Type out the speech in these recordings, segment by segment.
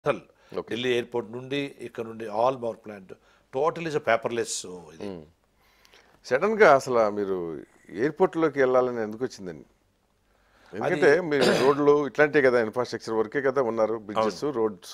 Total Delhi airport నుండి ఇక్కడ నుండి all power plant total is paperless ఇది సడన్గా అసలు మీరు ఎయిర్పోర్ట్లోకి వెళ్ళాలని ఎందుకు వచ్చిందండి ఎందుకంటే మీరు రోడ్లు ఇట్లాంటివి కదా ఇన్ఫ్రాస్ట్రక్చర్ వరకే కదా ఉన్నారు బ్రిడ్జెస్ రోడ్స్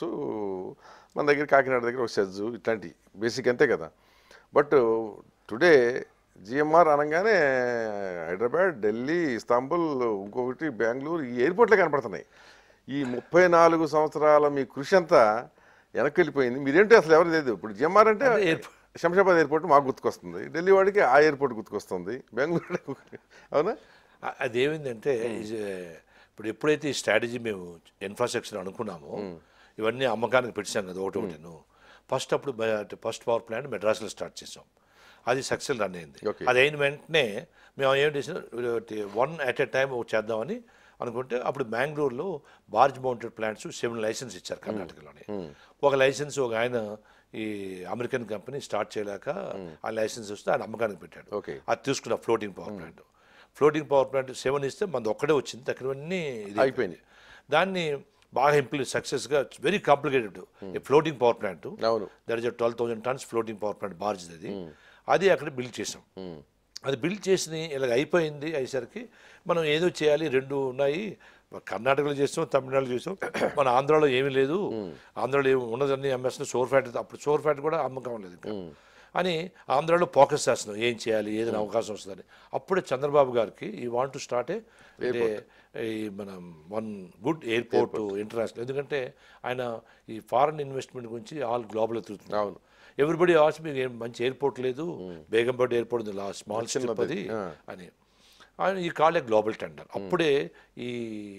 మన దగ్గర కాకినాడ దగ్గర ఒక సెజ్ ఇట్లాంటి బేసిక్ అంతే కదా బట్ టుడే జిఎంఆర్ అనగానే హైదరాబాద్ ఢిల్లీ ఇస్తాంబుల్ ఇంకొకటి బెంగళూరు ఈ ఎయిర్పోర్ట్లే కనపడుతున్నాయి ఈ ముప్పై నాలుగు సంవత్సరాల మీ కృషి అంతా వెనక్కి వెళ్ళిపోయింది మీరేంటి అసలు ఎవరు లేదు ఇప్పుడు జిఎంఆర్ అంటే శంషాబాద్ ఎయిర్పోర్ట్ మాకు గుర్తుకొస్తుంది ఢిల్లీ వాడికి ఆ ఎయిర్పోర్ట్ గుర్తుకొస్తుంది బెంగళూరు అవునా అ- అదేమైందంటే is a- ఇప్పుడు ఎప్పుడైతే ఈ స్ట్రాటజీ మేము ఇన్ఫ్రాస్ట్రక్చర్ అనుకున్నామో ఇవన్నీ అమ్మకానికి పెట్టాం కదా ఒకటి ఒకటి ఫస్ట్ అప్పుడు ఫస్ట్ పవర్ ప్లాంట్ మెడ్రాస్లో స్టార్ట్ చేసాం అది సక్సెస్ రన్ అయింది Okay. అది అయిన వెంటనే మేము ఏం చేసాం వన్ అట్ ఎ టైం చేద్దామని అనుకుంటే అప్పుడు బెంగళూరులో barge mounted plants seven license ఇచ్చారు కర్ణాటకలోనే ఒక లైసెన్స్ ఒక ఆయన ఈ అమెరికన్ కంపెనీ స్టార్ట్ చేయలేక ఆ లైసెన్స్ వస్తే ఆయన అమ్మకానికి పెట్టాడు Okay. అది తీసుకున్న floating power plant floating power plant seven ఇస్తే మనది ఒక్కడే వచ్చింది దగ్గరవన్నీ ఇది అయిపోయింది. దాన్ని బాగా ఇంప్లిమెంట్ సక్సెస్గా వెరీ కాంప్లికేటెడ్ ఈ ఫ్లోటింగ్ పవర్ ప్లాంట్ అవును that is twelve thousand tons floating power plant barge అది అది అక్కడ బిల్డ్ చేసాం అది బిల్డ్ చేసి ఇలా అయిపోయింది అయ్యేసరికి మనం ఏదో చేయాలి రెండు ఉన్నాయి కర్ణాటకలో చేస్తాం తమిళనాడులో చేస్తాం మన ఆంధ్రాలో ఏమీ లేదు ఆంధ్రాలో ఏమి ఉన్నదన్నీ అమ్మేస్తున్నాం సోర్ ఫ్యాట్ అప్పుడు సోర్ ఫ్యాట్ కూడా అమ్మకం లేదు ఇంకా అని ఆంధ్రాలో ఫోకస్ చేస్తున్నాం ఏం చేయాలి ఏదైనా అవకాశం వస్తుందని అప్పుడే చంద్రబాబు గారికి ఈ వాంట్ టు స్టార్ట్ అంటే ఈ మనం వన్ గుడ్ ఎయిర్పోర్ట్ ఇంటర్నేషనల్ ఎందుకంటే ఆయన ఈ ఫారెన్ ఇన్వెస్ట్మెంట్ గురించి ఆల్ గ్లోబల్ తిరుగుతున్నారు అవును. ఎవ్రీబడి ఆల్స్ మీకు ఏం మంచి ఎయిర్పోర్ట్ లేదు బేగంపేట ఎయిర్పోర్ట్ ఉంది లా స్మాల్ స్ట్రిప్ అది అని ఆయన ఈ కాలే గ్లోబల్ టెండర్ అప్పుడే ఈ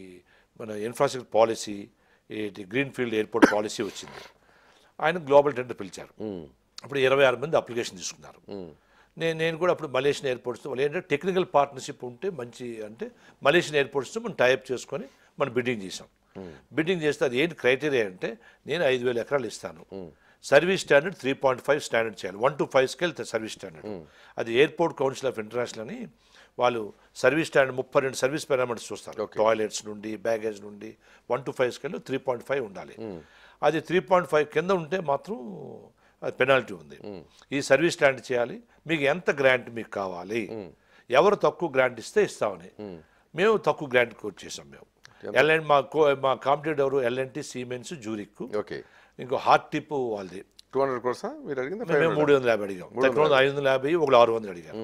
మన ఇన్ఫ్రాస్ట్రక్చర్ పాలసీ ఈ గ్రీన్ ఫీల్డ్ ఎయిర్పోర్ట్ పాలసీ వచ్చింది ఆయన గ్లోబల్ టెండర్ పిలిచారు అప్పుడు ఇరవై ఆరు మంది అప్లికేషన్ తీసుకున్నారు నేను నేను కూడా అప్పుడు మలేషియన్ ఎయిర్పోర్ట్స్ వాళ్ళు ఏంటంటే టెక్నికల్ పార్ట్నర్షిప్ ఉంటే మంచి అంటే మలేషియన్ ఎయిర్పోర్ట్స్తో మనం టైప్ చేసుకొని మనం బిడ్డింగ్ చేసాం బిడ్డింగ్ చేస్తే అది ఏంటి క్రైటీరియా అంటే నేను ఐదు వేల ఎకరాలు ఇస్తాను service standard three point five standard చేయాలి one to five scale service standard అది ఎయిర్పోర్ట్ కౌన్సిల్ ఆఫ్ ఇంటర్నేషనల్ అని వాళ్ళు సర్వీస్ స్టాండర్డ్ ముప్పై రెండు సర్వీస్ పారామీటర్స్ చూస్తారు టాయిలెట్స్ నుండి బ్యాగేజ్ నుండి one to five scale three point five ఉండాలి అది త్రీ పాయింట్ ఫైవ్ కింద ఉంటే మాత్రం అది పెనాల్టీ ఉంది ఈ సర్వీస్ స్టాండర్డ్ చేయాలి మీకు ఎంత గ్రాంట్ మీకు కావాలి ఎవరు తక్కువ గ్రాంట్ ఇస్తే ఇస్తామని మేము తక్కువ గ్రాంట్ కోట్ చేసాం మేము ఎల్ఎన్ మా కో మా కాంపిటేటివ్ ఎవరు ఎల్ఎన్టీ సీమెన్స్ జూరిక్ ఓకే ఇంకో హార్ట్ టిప్ వాళ్ళది టూ హండ్రెడ్ కోర్సా మీరు అడిగింది మేము మూడు వందల యాభై అడిగాం టెక్నాలజీ ఐదు వందల యాభై ఒకళ్ళు ఆరు వందలు అడిగాం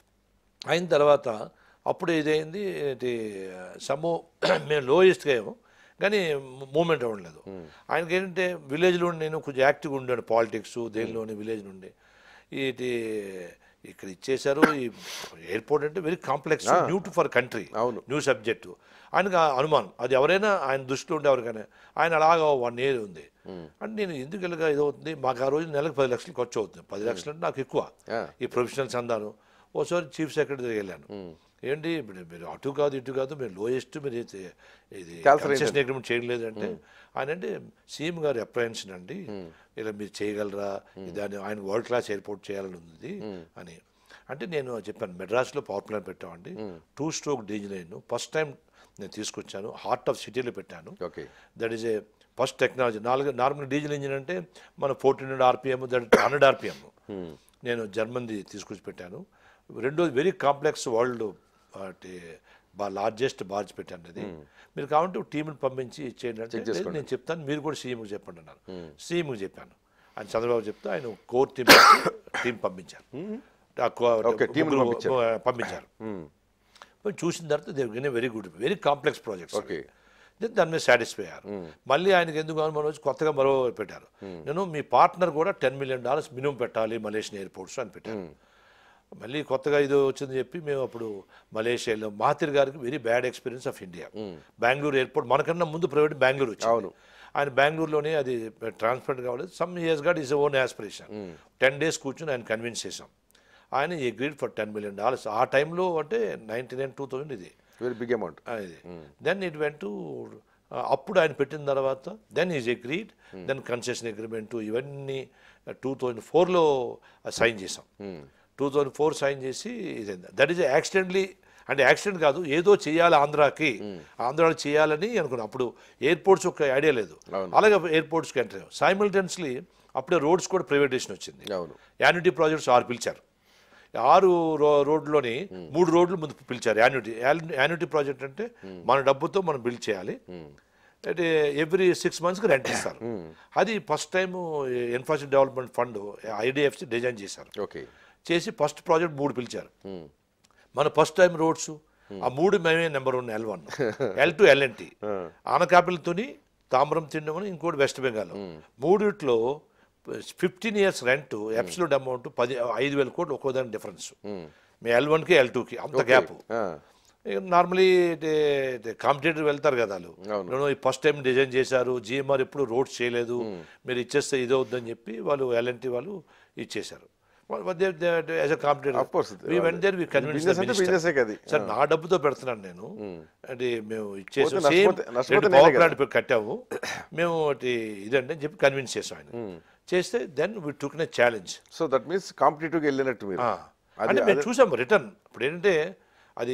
అయిన తర్వాత అప్పుడు ఇదైంది ఏంటి సమ్మో మేము లోయెస్ట్గా ఏమో కానీ మూమెంట్ అవ్వలేదు ఆయనకి ఏంటంటే విలేజ్లో నేను కొంచెం యాక్టివ్గా ఉండాను పాలిటిక్స్ దేనిలోని విలేజ్ నుండి ఇది ఇక్కడ ఇచ్చేశారు ఈ ఎయిర్పోర్ట్ అంటే very complex new to for country అవును. న్యూ సబ్జెక్టు ఆయనకు ఆ అనుమానం అది ఎవరైనా ఆయన దృష్టిలో ఉండే ఎవరికైనా ఆయన అలాగా వన్ ఇయర్ ఉంది అంటే నేను ఎందుకు ఇలాగా ఇదవుతుంది మాకు ఆ రోజు నెలకు పది లక్షలు ఖర్చు అవుతుంది పది లక్షలు అంటే నాకు ఎక్కువ Yeah. ఈ ప్రొఫెషనల్స్ అందాను ఓసారి చీఫ్ సెక్రటరీ దగ్గర వెళ్ళాను ఏంటి ఇప్పుడు మీరు అటు కాదు ఇటు కాదు మీరు లోయెస్ట్ మీరు ఇది ఇది Calculate కన్సెషన్ అగ్రిమెంట్ చేయలేదు అంటే ఆయన అంటే సీఎం గారు అప్రహెన్షన్ అండి ఇలా మీరు చేయగలరా దాన్ని ఆయన వరల్డ్ క్లాస్ ఎయిర్పోర్ట్ చేయాలని ఉంది అని అంటే నేను చెప్పాను మెడ్రాస్లో పవర్ ప్లాంట్ పెట్టామండి టూ స్ట్రోక్ డీజిల్ అయిన్ ఫస్ట్ టైం నేను తీసుకొచ్చాను హార్ట్ ఆఫ్ సిటీలో పెట్టాను okay that is a first technology నాలుగు నార్మల్ డీజిల్ ఇంజిన్ అంటే మన fourteen hundred RPM that hundred RPM నేను జర్మన్ది తీసుకొచ్చి పెట్టాను రెండోది వెరీ కాంప్లెక్స్ వరల్డ్ వాటి బా లార్జెస్ట్ బార్జ్ పెట్టాను అది మీరు కావాలంటే టీంని పంపించి ఇచ్చేయండి అంటే "లేదు, నేను చెప్తాను మీరు కూడా సీఎంకి చెప్పండి అన్నారు సీఎంకి చెప్పాను ఆయన చంద్రబాబు చెప్తే ఆయన కోర్ టీం టీం పంపించారు ఆ కో- Okay, team ని ముగ్గురు పంపించారు పోయి చూసిన తర్వాత there very good very complex projects Okay. Then దాని మీద సాటిస్ఫై అయ్యారు మళ్ళీ ఆయనకి ఎందుకు అనుమానం వచ్చి కొత్తగా మరో పెట్టారు నేను మీ పార్ట్నర్ కూడా టెన్ మిలియన్ డాలర్స్ మినిమం పెట్టాలి మలేషియన్ ఎయిర్పోర్ట్స్ అని పెట్టారు మళ్ళీ కొత్తగా ఇది వచ్చింది చెప్పి మేము అప్పుడు మలేషియాలో మహాతిర్ గారికి very bad experience of India Bangalore airport మనకన్నా ముందు ప్రైవేట్ బెంగళూరు వచ్చింది అవును. ఆయన బెంగళూరులోనే అది ట్రాన్స్పరెంట్ కావలేదు some years got his own aspiration ten days కూర్చొని ఆయన కన్విన్స్ చేసాం ఆయన agreed for ten million dollars ఆ టైంలో అంటే నైంటీ నైన్ టూ థౌజండ్ ఇది వెరీ బిగ్ అమౌంట్ ఆ, ఇది దెన్ ఇట్ వెంట్ టు అప్పుడు ఆయన పెట్టిన తర్వాత then is agreed then concession agreement ఇవన్నీ టూ థౌజండ్ ఫోర్లో సైన్ చేసాం టూ థౌజండ్ ఫోర్ సైన్ చేసి ఇది దట్ ఈస్ యాక్సిడెంట్లీ అంటే యాక్సిడెంట్ కాదు ఏదో చేయాలి ఆంధ్రాకి ఆంధ్రాలో చేయాలని అనుకున్నాం అప్పుడు ఎయిర్పోర్ట్స్ ఒక ఐడియా లేదు అవును. అలాగే ఎయిర్పోర్ట్స్కి ఎంటర్ సైమిల్టెన్స్లీ అప్పుడే రోడ్స్ కూడా ప్రైవేటేషన్ వచ్చింది అవును యాన్యుటీ ప్రాజెక్ట్స్ ఆరు పిలిచారు ఆరు రో రోడ్లోని మూడు రోడ్లు ముందు పిలిచారు యాన్యుటీ యాన్యుటీ ప్రాజెక్ట్ అంటే మన డబ్బుతో మనం బిల్డ్ చేయాలి అంటే ఎవ్రీ సిక్స్ మంత్స్కి రెంట్ ఇస్తారు అది first time infrastructure development fund IDFC design చేశారు ఓకే చేసి ఫస్ట్ ప్రాజెక్ట్ మూడు పిలిచారు మన ఫస్ట్ టైం రోడ్స్ ఆ మూడు మేమే number one L one L two L and T ఆనకాపిలతోని తామ్రం తిండమని ఇంకోటి వెస్ట్ బెంగాల్ మూడిట్లో fifteen years rent absolute amount పది ఐదు వేల కోట్లు ఒక్కో దాని డిఫరెన్స్ మీ ఎల్ వన్కి ఎల్ టూకి అంత గ్యాప్ ఆ, నార్మలీ కాంపిటేటర్ వెళ్తారు కదా వాళ్ళు అవును. నేను ఫస్ట్ టైం డిజైన్ చేశారు జిఎంఆర్ ఎప్పుడు రోడ్స్ చేయలేదు మీరు ఇచ్చేస్తే ఇది అవుద్దని చెప్పి వాళ్ళు ఎల్ఎన్టీ వాళ్ళు ఇచ్చేశారు as a competitor Of course. We went there we Business అంటే business ఏ కదా. సార్ నా డబ్బుతో పెడుతున్నాను నేను అంటే మేము ఇచ్చేసి పోతే సేమ్ నష్టపోతే- నష్టపోతే రెండు నేనే పవర్ కదా. ప్లాంట్ కట్టాము మేము ఒకటి ఇదండి అని చెప్పి కన్విన్స్ చేసాం ఆయన చేస్తే దెన్ వి టుక్ నే ఛాలెంజ్ సో దట్ మీన్స్ కాంపిటేటివ్గా వెళ్ళినట్టు మీరు అది అంటే మేము చూసాము రిటర్న్ ఇప్పుడు ఏంటంటే అది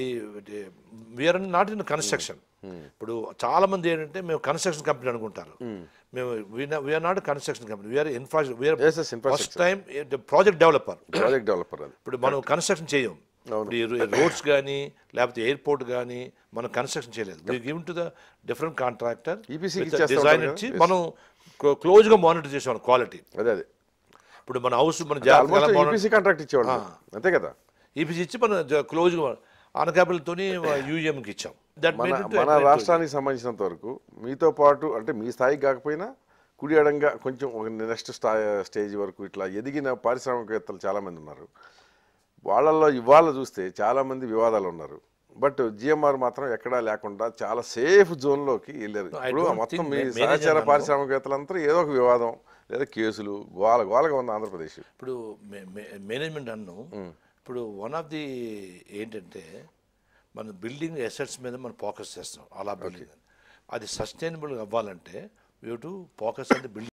వీఆర్ నాట్ ఇన్ కన్స్ట్రక్షన్ ఇప్పుడు చాలా మంది ఏంటంటే మేము కన్స్ట్రక్షన్ కంపెనీ అనుకుంటారు మేము we're not construction company we're infrastructure we're Yes, yes, first time project developer project developer అది ఇప్పుడు మనం కన్స్ట్రక్షన్ చేయం ఇప్పుడు ఈ రోడ్స్ కానీ లేకపోతే ఎయిర్పోర్ట్ కానీ మనం కన్స్ట్రక్షన్ చేయలేదు we give to the different contractor EPC కి ఇచ్చేస్తా డిజైన్ ఉంటారు ఇచ్చి కదా? మనం క్లోజ్ గా మానిటర్ చేసాం క్వాలిటీ అదే అదే ఇప్పుడు మన హౌస్ మన ఆల్మోస్ట్ జాగ్రత్తగా ఈపీసీ కాంట్రాక్ట్ ఇచ్చేవాడు అంతే కదా ఈపీసీ ఇచ్చి మనం క్లోజ్ గా ఆనకాపిల్తోని యూఎంకి ఇచ్చాం దట్ మన మన రాష్ట్రానికి సంబంధించినంత వరకు మీతో పాటు అంటే మీ స్థాయికి కాకపోయినా కుడి అడంగా కొంచెం ఒక నెక్స్ట్ స్థా స్టేజ్ వరకు ఇట్లా ఎదిగిన పారిశ్రామికవేత్తలు చాలామంది ఉన్నారు వాళ్ళల్లో ఇవాళ చూస్తే చాలామంది వివాదాలు ఉన్నారు బట్ జిఎంఆర్ మాత్రం ఎక్కడా లేకుండా చాలా సేఫ్ జోన్లోకి వెళ్ళారు I ఇప్పుడు don't మొత్తం think మీ ma- manager సహచార నన్ను- పారిశ్రామికవేత్తలంతా ఏదో ఒక వివాదం లేదా కేసులు గోల గోలగా ఉంది ఆంధ్రప్రదేశ్ ఇప్పుడు మేనేజ్మెంట్ అన్ను ఇప్పుడు వన్ ఆఫ్ ది ఏంటంటే మన బిల్డింగ్ ఎసెట్స్ మీద మనం ఫోకస్ చేస్తాం అలా బిల్డింగ్ అది సస్టైనబుల్ అవ్వాలంటే యూ టు ఫోకస్ అంటే బిల్డింగ్